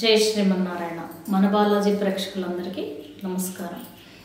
జై శ్రీమన్నారాయణ మన బాలాజీ ప్రేక్షకులందరికీ నమస్కారం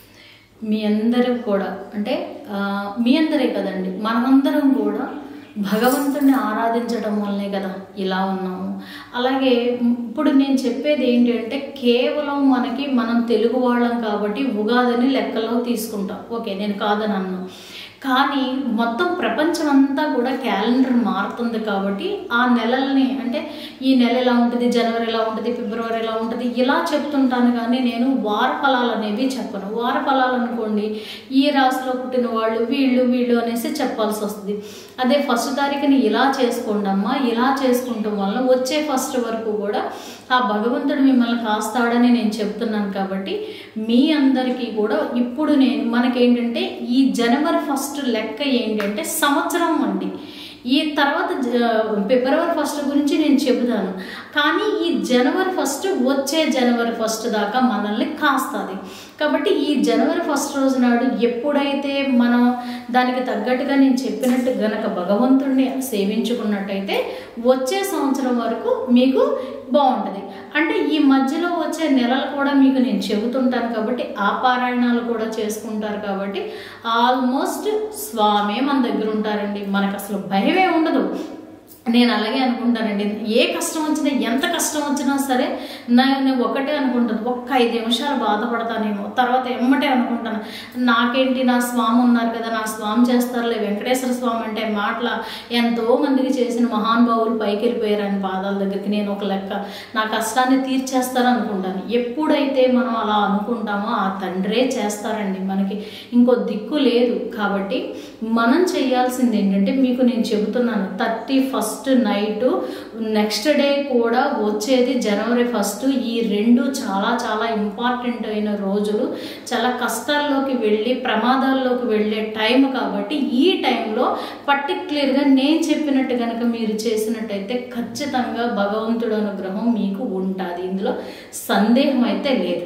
మీ అందరూ కూడా అంటే ఆ, మీ అందరే కదండి మనమందరం కూడా భగవంతుడిని ఆరాధించడం వల్లే కదా ఇలా ఉన్నాము అలాగే ఇప్పుడు నేను చెప్పేది ఏంటి అంటే కేవలం మనకి మనం తెలుగు వాళ్ళం కాబట్టి ఉగాదిని లెక్కలో తీసుకుంటాం ఓకే నేను కాదని అన్నాను కానీ మొత్తం ప్రపంచం అంతా కూడా క్యాలెండర్ మారుతుంది కాబట్టి ఆ నెలల్ని అంటే ఈ నెల ఎలా ఉంటుంది జనవరి ఎలా ఉంటుంది ఫిబ్రవరి ఎలా ఉంటుంది ఇలా చెప్తుంటాను కానీ నేను వార ఫలాలు అనేవి చెప్పను వార ఫలాలు అనుకోండి ఈ రాశిలో పుట్టిన వాళ్ళు వీళ్ళు వీళ్ళు అనేసి చెప్పాల్సి వస్తుంది అదే ఫస్ట్ తారీఖుని ఇలా చేసుకోండి అమ్మా ఇలా చేసుకుంటాం వల్ల వచ్చే ఫస్ట్ వరకు కూడా ఆ భగవంతుడు మిమ్మల్ని కాస్తాడని నేను చెప్తున్నాను కాబట్టి మీ అందరికీ కూడా ఇప్పుడు నేను మనకేంటంటే ఈ జనవరి ఫస్ట్ లెక్క ఏంటంటే సంవత్సరం అండి ఈ తర్వాత జ- ఫిబ్రవరి ఫస్ట్ గురించి నేను చెబుతాను కానీ ఈ జనవరి ఫస్ట్ వచ్చే జనవరి ఫస్ట్ దాకా మనల్ని కాస్తుంది కాబట్టి ఈ జనవరి ఫస్ట్ రోజు నాడు ఎప్పుడైతే మనం దానికి తగ్గట్టుగా నేను చెప్పినట్టు గనక భగవంతుడిని సేవించుకున్నట్టయితే వచ్చే సంవత్సరం వరకు మీకు బాగుంటుంది అంటే ఈ మధ్యలో వచ్చే నెలలు కూడా మీకు నేను చెబుతుంటాను కాబట్టి ఆ పారాయణాలు కూడా చేసుకుంటారు కాబట్టి ఆల్మోస్ట్ స్వామే మన దగ్గర ఉంటారండి మనకు అసలు భయమే ఉండదు నేను అలాగే అనుకుంటానండి ఏ కష్టం వచ్చినా ఎంత కష్టం వచ్చినా సరే నా- నేను ఒకటే అనుకుంటాను ఒక్క ఐదు నిమిషాలు బాధపడతానేమో తర్వాత ఎమ్మటే అనుకుంటాను నాకేంటి నా స్వామి ఉన్నారు కదా నా స్వామి చేస్తారులే వెంకటేశ్వర స్వామి అంటే మాటల ఎంతో మందికి చేసిన మహానుభావులు పైకి వెళ్ళిపోయారు ఆయన పాదాల దగ్గరికి నేను ఒక లెక్క నా కష్టాన్ని తీర్చేస్తారు అనుకుంటాను ఎప్పుడైతే మనం అలా అనుకుంటామో ఆ తండ్రే చేస్తారండి మనకి ఇంకో దిక్కు లేదు కాబట్టి మనం చేయాల్సింది ఏంటంటే మీకు నేను చెబుతున్నాను thirty first night next day కూడా వచ్చేది జనవరి ఫస్ట్ ఈ రెండు చాలా చాలా ఇంపార్టెంట్ అయిన రోజులు చాలా కష్టాల్లోకి వెళ్ళి ప్రమాదాల్లోకి వెళ్ళే టైం కాబట్టి ఈ టైంలో పర్టిక్యులర్గా నేను చెప్పినట్టు కనుక మీరు చేసినట్టయితే ఖచ్చితంగా భగవంతుడు అనుగ్రహం మీకు ఉంటుంది ఇందులో సందేహం అయితే లేదు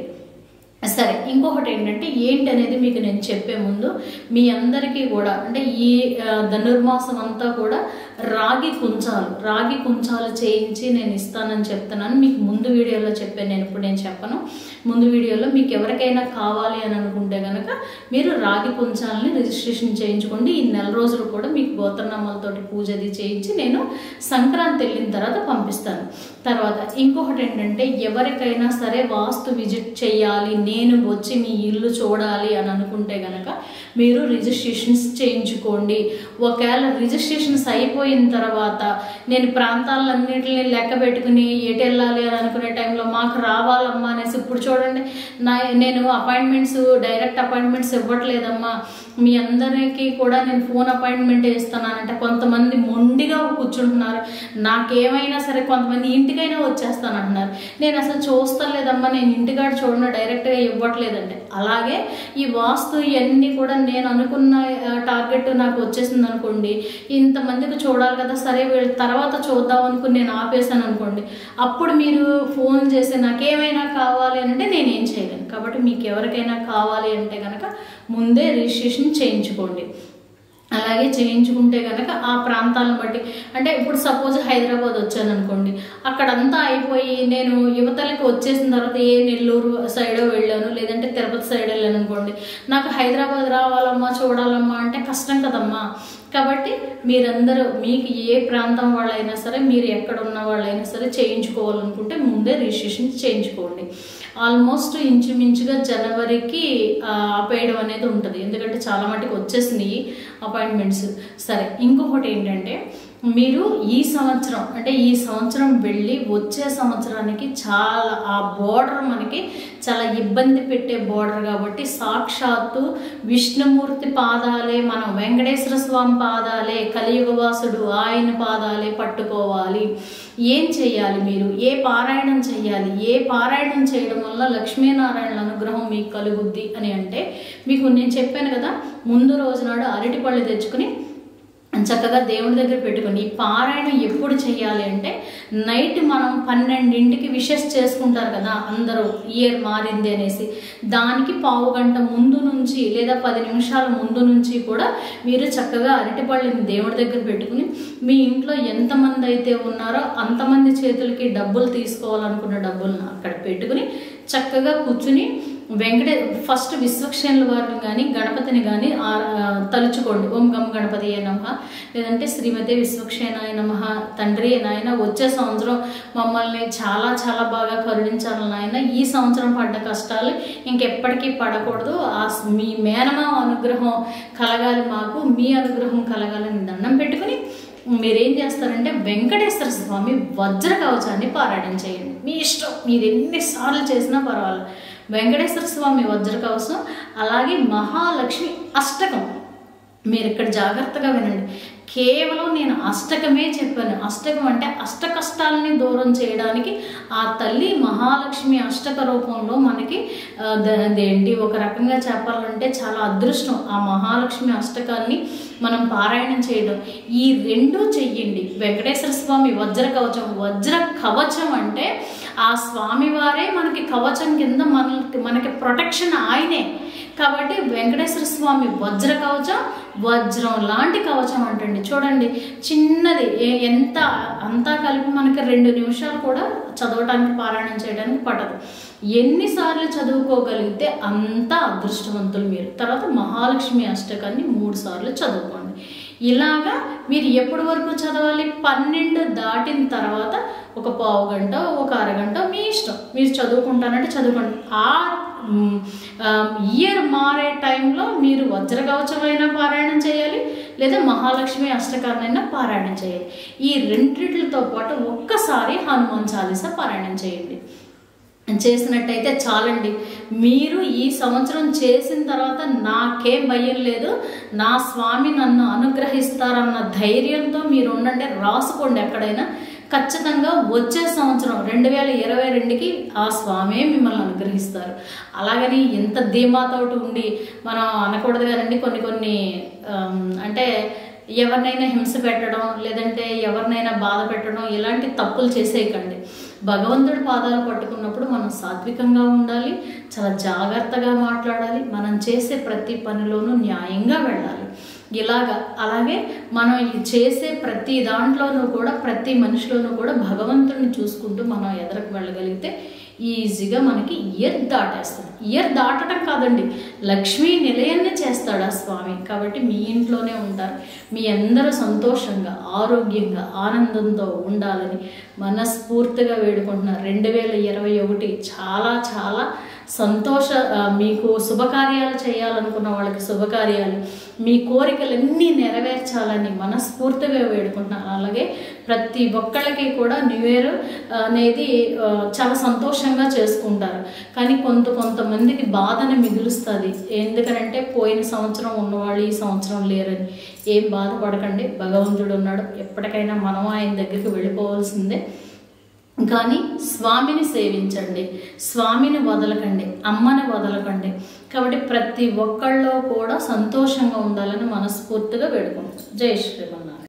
సరే ఇంకొకటి ఏంటంటే ఏంటి అనేది మీకు నేను చెప్పే ముందు మీ అందరికీ కూడా అంటే ఈ ఆ, ధనుర్మాసం అంతా కూడా రాగి కుంచాలు రాగి కుంచాలు చేయించి నేను ఇస్తానని చెప్తున్నాను మీకు ముందు వీడియోలో చెప్పాను నేను ఇప్పుడు నేను చెప్పను ముందు వీడియోలో మీకు ఎవరికైనా కావాలి అని అనుకుంటే కనుక మీరు రాగి కుంచాలని రిజిస్ట్రేషన్ చేయించుకోండి ఈ నెల రోజులు కూడా మీకు గోత్రనామాలతోటి పూజ అది చేయించి నేను సంక్రాంతి వెళ్ళిన తర్వాత పంపిస్తాను తర్వాత ఇంకొకటి ఏంటంటే ఎవరికైనా సరే వాస్తు విజిట్ చేయాలి నేను వచ్చి మీ ఇల్లు చూడాలి అని అనుకుంటే గనక మీరు రిజిస్ట్రేషన్స్ చేయించుకోండి ఒకవేళ రిజిస్ట్రేషన్స్ అయిపోయిన తర్వాత నేను ప్రాంతాలన్నింటినీ లెక్క పెట్టుకుని ఎటు వెళ్ళాలి అని అనుకునే టైంలో మాకు రావాలమ్మా అనేసి ఇప్పుడు చూడండి నా నేను అపాయింట్మెంట్స్ డైరెక్ట్ అపాయింట్మెంట్స్ ఇవ్వట్లేదమ్మా మీ అందరికీ కూడా నేను ఫోన్ అపాయింట్మెంట్ ఇస్తున్నానంటే కొంతమంది మొండిగా కూర్చుంటున్నారు నాకేమైనా సరే కొంతమంది ఇంటికైనా వచ్చేస్తానంటున్నారు నేను అసలు చూస్తలేదమ్మా నేను ఇంటికాడ చూడను డైరెక్ట్గా ఇవ్వట్లేదంటే అలాగే ఈ వాస్తు ఇవన్నీ కూడా నేను అనుకున్న టార్గెట్ నాకు వచ్చేసింది అనుకోండి ఇంతమందికి చూడాలి కదా సరే వీళ్ళ తర్వాత చూద్దాం అనుకుని నేను ఆపేసాను అనుకోండి అప్పుడు మీరు ఫోన్ చేసి నాకేమైనా కావాలి అని అంటే నేనేం చేయలేను కాబట్టి మీకు ఎవరికైనా కావాలి అంటే కనుక ముందే రిజిస్ట్రేషన్ చేయించుకోండి అలాగే చేయించుకుంటే కనుక ఆ ప్రాంతాలను బట్టి అంటే ఇప్పుడు సపోజ్ హైదరాబాద్ వచ్చాను అనుకోండి అక్కడంతా అయిపోయి నేను యువతలకి వచ్చేసిన తర్వాత ఏ నెల్లూరు సైడో వెళ్ళాను లేదంటే తిరుపతి సైడ్ వెళ్ళాను అనుకోండి నాకు హైదరాబాద్ రావాలమ్మా చూడాలమ్మా అంటే కష్టం కదమ్మా కాబట్టి మీరందరూ మీకు ఏ ప్రాంతం వాళ్ళైనా సరే మీరు ఎక్కడ ఉన్న వాళ్ళైనా సరే చేయించుకోవాలనుకుంటే ముందే రిజిస్ట్రేషన్ చేయించుకోండి ఆల్మోస్ట్ ఇంచుమించుగా జనవరికి ఆ, ఆపేయడం అనేది ఉంటుంది ఎందుకంటే చాలా మటుకు వచ్చేసినాయి అపాయింట్మెంట్స్ సరే ఇంకొకటి ఏంటంటే మీరు ఈ సంవత్సరం అంటే ఈ సంవత్సరం వెళ్ళి వచ్చే సంవత్సరానికి చాలా ఆ బోర్డర్ మనకి చాలా ఇబ్బంది పెట్టే బోర్డర్ కాబట్టి సాక్షాత్తు విష్ణుమూర్తి పాదాలే మనం వెంకటేశ్వర స్వామి పాదాలే కలియుగవాసుడు ఆయన పాదాలే పట్టుకోవాలి ఏం చేయాలి మీరు ఏ పారాయణం చేయాలి ఏ పారాయణం చేయడం వల్ల లక్ష్మీనారాయణ అనుగ్రహం మీకు కలుగుద్ది అని అంటే మీకు నేను చెప్పాను కదా ముందు రోజు నాడు అరటిపళ్ళు తెచ్చుకుని చక్కగా దేవుడి దగ్గర పెట్టుకొని ఈ పారాయణం ఎప్పుడు చేయాలి అంటే నైట్ మనం పన్నెండింటికి విషెస్ చేసుకుంటారు కదా అందరూ ఇయర్ మారింది అనేసి దానికి పావు గంట ముందు నుంచి లేదా పది నిమిషాల ముందు నుంచి కూడా మీరు చక్కగా అరటిపళ్ళని దేవుడి దగ్గర పెట్టుకుని మీ ఇంట్లో ఎంతమంది అయితే ఉన్నారో అంతమంది చేతులకి డబ్బులు తీసుకోవాలనుకున్న డబ్బులను అక్కడ పెట్టుకుని చక్కగా కూర్చుని వెంకటే ఫస్ట్ విశ్వక్షేణుల వారిని కానీ గణపతిని కానీ తలుచుకోండి ఓం గం గణపతి నమ లేదంటే శ్రీమతి విశ్వక్షేణాయ నమ తండ్రి నాయన వచ్చే సంవత్సరం మమ్మల్ని చాలా చాలా బాగా కరుణించాలి నాయన ఈ సంవత్సరం పడ్డ కష్టాలు ఇంకెప్పటికీ పడకూడదు ఆ మీ మేనమా అనుగ్రహం కలగాలి మాకు మీ అనుగ్రహం కలగాలని దండం పెట్టుకుని మీరేం చేస్తారంటే వెంకటేశ్వర స్వామి వజ్ర కవచాన్ని పారాయణం చేయండి మీ ఇష్టం మీరు ఎన్నిసార్లు చేసినా పర్వాలేదు వెంకటేశ్వర స్వామి వజ్ర కవచం అలాగే మహాలక్ష్మి అష్టకం మీరు ఇక్కడ జాగ్రత్తగా వినండి కేవలం నేను అష్టకమే చెప్పాను అష్టకం అంటే అష్ట కష్టాలని దూరం చేయడానికి ఆ తల్లి మహాలక్ష్మి అష్టక రూపంలో మనకి ఏంటి ఒక రకంగా చెప్పాలంటే చాలా అదృష్టం ఆ మహాలక్ష్మి అష్టకాన్ని మనం పారాయణం చేయడం ఈ రెండు చెయ్యండి వెంకటేశ్వర స్వామి వజ్ర కవచం వజ్ర కవచం అంటే ఆ స్వామివారే మనకి కవచం కింద మనకి మనకి ప్రొటెక్షన్ ఆయనే కాబట్టి వెంకటేశ్వర స్వామి వజ్ర కవచం వజ్రం లాంటి కవచం అంటండి చూడండి చిన్నది ఎంత అంతా కలిపి మనకి రెండు నిమిషాలు కూడా చదవటానికి పారాయణం చేయడానికి పడదు ఎన్నిసార్లు చదువుకోగలిగితే అంత అదృష్టవంతులు మీరు తర్వాత మహాలక్ష్మి అష్టకాన్ని మూడు సార్లు చదువుకోండి ఇలాగా మీరు ఎప్పటి వరకు చదవాలి పన్నెండు దాటిన తర్వాత ఒక పావు గంట ఒక అరగంట మీ ఇష్టం మీరు చదువుకుంటానంటే చదువుకోండి ఆ ఇయర్ మారే టైంలో మీరు వజ్రకవచమైనా పారాయణం చేయాలి లేదా మహాలక్ష్మి అష్టకారణైనా పారాయణం చేయాలి ఈ రెండింటితో పాటు ఒక్కసారి హనుమాన్ చాలీసా పారాయణం చేయండి చేసినట్టయితే చాలండి మీరు ఈ సంవత్సరం చేసిన తర్వాత నాకేం భయం లేదు నా స్వామి నన్ను అనుగ్రహిస్తారన్న ధైర్యంతో మీరు ఉండండి రాసుకోండి ఎక్కడైనా ఖచ్చితంగా వచ్చే సంవత్సరం రెండు వేల ఇరవై రెండుకి ఆ స్వామే మిమ్మల్ని అనుగ్రహిస్తారు అలాగని ఎంత ధీమాతోటి ఉండి మనం అనకూడదు కదండి కొన్ని కొన్ని అంటే ఎవరినైనా హింస పెట్టడం లేదంటే ఎవరినైనా బాధ పెట్టడం ఇలాంటి తప్పులు చేసేయకండి భగవంతుడి పాదాలు పట్టుకున్నప్పుడు మనం సాత్వికంగా ఉండాలి చాలా జాగ్రత్తగా మాట్లాడాలి మనం చేసే ప్రతి పనిలోనూ న్యాయంగా వెళ్ళాలి ఇలాగా అలాగే మనం చేసే ప్రతి దాంట్లోనూ కూడా ప్రతి మనిషిలోనూ కూడా భగవంతుడిని చూసుకుంటూ మనం ఎదరకు వెళ్ళగలిగితే ఈజీగా మనకి ఇయర్ దాటేస్తుంది ఇయర్ దాటడం కాదండి లక్ష్మీ నిలయాన్ని చేస్తాడు ఆ స్వామి కాబట్టి మీ ఇంట్లోనే ఉంటారు మీ అందరూ సంతోషంగా ఆరోగ్యంగా ఆనందంతో ఉండాలని మనస్ఫూర్తిగా వేడుకుంటున్నారు రెండు వేల ఇరవై ఒకటి చాలా చాలా సంతోష మీకు శుభకార్యాలు చేయాలనుకున్న వాళ్ళకి శుభకార్యాలు మీ కోరికలన్నీ నెరవేర్చాలని మనస్ఫూర్తిగా వేడుకుంటున్నాను అలాగే ప్రతి ఒక్కళ్ళకి కూడా న్యూ ఇయర్ అనేది చాలా సంతోషంగా చేసుకుంటారు కానీ కొంత కొంతమందికి బాధను మిగులుస్తుంది ఎందుకనంటే పోయిన సంవత్సరం ఉన్నవాళ్ళు ఈ సంవత్సరం లేరని ఏం బాధపడకండి భగవంతుడు ఉన్నాడు ఎప్పటికైనా మనం ఆయన దగ్గరికి వెళ్ళిపోవాల్సిందే కానీ స్వామిని సేవించండి స్వామిని వదలకండి అమ్మని వదలకండి కాబట్టి ప్రతి ఒక్కళ్ళలో కూడా సంతోషంగా ఉండాలని మనస్ఫూర్తిగా వేడుకుంటాం జై శ్రీమన్నారాయణ